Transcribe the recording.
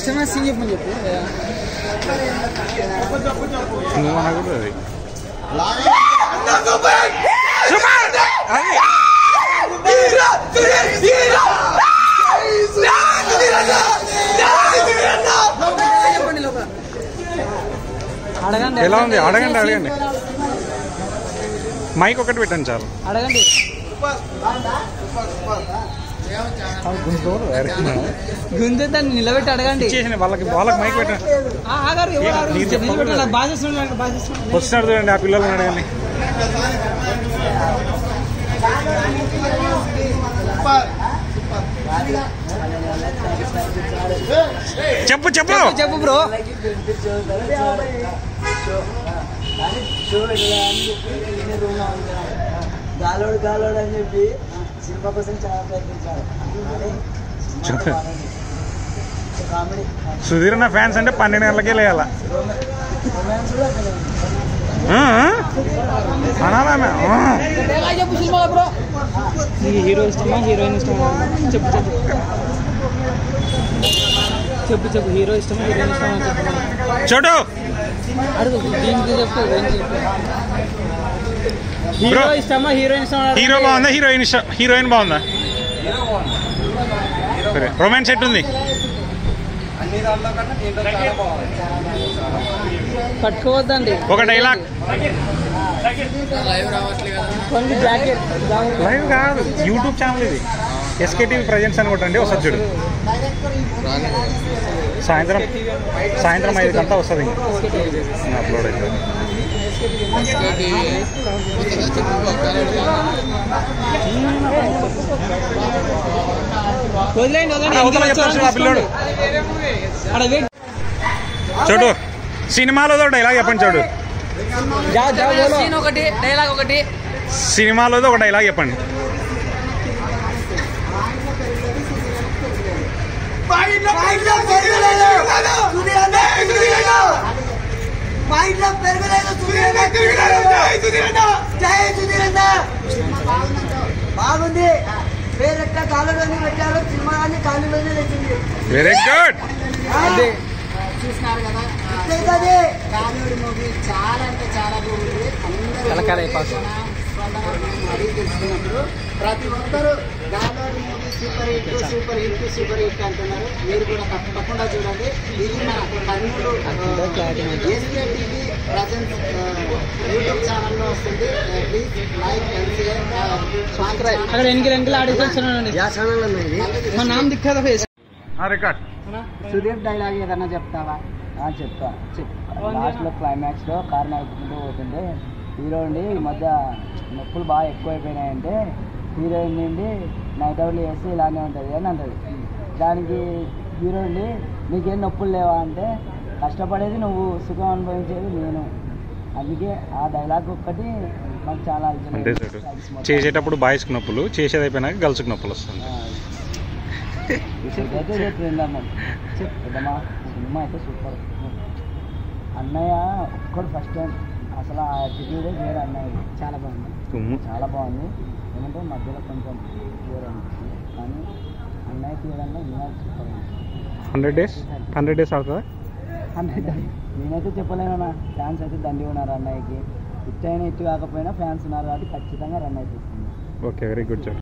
ఇష్టమైన సీన్ చెప్పమని చెప్పు నువ్వు అనకూడదు అది చెప్పండి లోపల అడగండి ఎలా ఉంది అడగండి అడగండి మైక్ ఒకటి పెట్టండి చాలు అడగండి గుంజే దాన్ని నిలబెట్టి అడగండి చేసిన వాళ్ళకి వాళ్ళకి మైక్ పెట్టండి ఆ, ఆగారు ఎవరు ఆగారు? నేను చెప్పను నిలబెట్టాలి. కదా. బాగా చేస్తున్నాడు బాగా చేస్తున్నాడు వస్తున్నాడు చూడండి ఆ పిల్లలు అడగండి చెప్పు చెప్పు చెప్పు బ్రో గాలోడు గాలోడు అని చెప్పి సినిమా కోసం చాలా ప్రయత్నించాడు కానీ సినిమా చెప్పు. బాగుంది. కామెడీ సుధీర్ నా ఫ్యాన్స్ అంటే పన్నెండు గంటలకే లేయాల రొమాన్స్ కూడా అట్లనే ఉంది. అనాలామె చెప్పు సినిమా బ్రో నీకు హీరో ఇష్టమా హీరోయిన్ ఇష్టమా చెప్పు చెప్పు చెప్పు చెప్పు హీరో ఇష్టమా హీరోయిన్ ఇష్టమా చెప్పు చోటు అడుగు దీనికి చెప్పు దేనికి చెప్పు హీరో Bro. ఇష్టమా హీరోయిన్ ఇష్టమా అడగండి. హీరో బాగుందా హీరోయిన్ ఇష్టం హీరోయిన్ బాగుందా సరే రొమాన్స్ ఎట్టుంది పట్టుకోవద్దండి ఒక డైలాగ్ కొన్ని జాకెట్ లైవ్ కాదు యూట్యూబ్ ఛానల్ ఇది ఎస్కేటీవీ ప్రజెంట్స్ అని కొట్టండి వస్తుంది చూడు సాయంత్రం సాయంత్రం ఐదు గంట వస్తుంది ఇంకా అప్లోడ్ అవుతుంది వదిలేండి వదిలేండి అవతల చెప్తాడు చూడు ఆ పిల్లోడు అక్కడ వెయిట్ చూడు సినిమాలో డైలాగ్ చెప్పండి చూడు జా జా సీన్ ఒకటి డైలాగ్ ఒకటి సినిమాలో ఒక డైలాగ్ చెప్పండి మా ఇంట్లో పెరగలేదు జై సుధీరన్న బాగుంది పేరెక్క కాలులోనే పెట్టారు సినిమా అని కాలులోనే తెచ్చింది వెరీ గుడ్ అదే చూస్తున్నారు కదా ఇట్లయితే కామెడీ మూవీ చాలా అంటే చాలా బాగుంది అందరూ కలకాల అయిపోతుంది. స్పందన మరీ తెలుసుకున్నప్పుడు ప్రతి ఒక్కరు గాలోడి movie super hit super hit super hit అంటున్నారు మీరు కూడా తప్పకుండా చూడండి ఇది మన Kurnool SK TV present YouTube ఛానల్లో వస్తుంది ప్లీజ్ లైక్ అండ్ షేర్ అక్కడ ఎనికి రెండులు ఆడేసొచ్చానండి యా ఛానల్ అన్న ఇది మా నామ్ దిక్కదా ఫేస్ రికార్డ్ సుదీప్ డైలాగ్ ఏదన్నా చెప్తావా చెప్తా లాస్ట్ లో క్లైమాక్స్ లో కార్ నడుపుకుంటూ పోతుంటే హీరో ఉండి ఈ మధ్య నొప్పులు బాగా ఎక్కువైపోయినాయంటే హీరోయిన్ నుండి నైట్ అవుట్లు చేస్తే ఇలానే ఉంటుంది అని అంటది దానికి హీరో ఉండి నీకేం నొప్పులు లేవా అంటే కష్టపడేది నువ్వు సుఖం అనుభవించేది నేను అందుకే ఆ డైలాగ్ ఒక్కటి మాకు చాలా అంతే చూడు చేసేటప్పుడు బాయ్స్కి నొప్పులు చేసేది అయిపోయినాక గర్ల్స్కి నొప్పులు వస్తుంది అయితే చెప్పిందమ్మా పెద్దమ్మా సినిమా అయితే సూపర్ అన్నయ్య ఒక్కడు ఫస్ట్ టైం అసలు ఆ యాటిట్యూడే వేరే అన్నయ్య చాలా బాగుంది తుమ్ము చాలా బాగుంది ఎందుకంటే మధ్యలో కొంచెం వేరే అనిపిస్తుంది కానీ అన్నయ్య తీయడంలో ఇంకా సూపర్ ఉంది హండ్రెడ్ డేస్ హండ్రెడ్ డేస్ అవుతుందా హండ్రెడ్ నేనైతే చెప్పలేను ఫ్యాన్స్ అయితే దండి ఉన్నారు అన్నయ్యకి ఇట్ అయినా ఇటు కాకపోయినా ఫ్యాన్స్ ఉన్నారు కాబట్టి ఖచ్చితంగా రన్ అయిపోతుంది ఓకే వెరీ గుడ్ సార్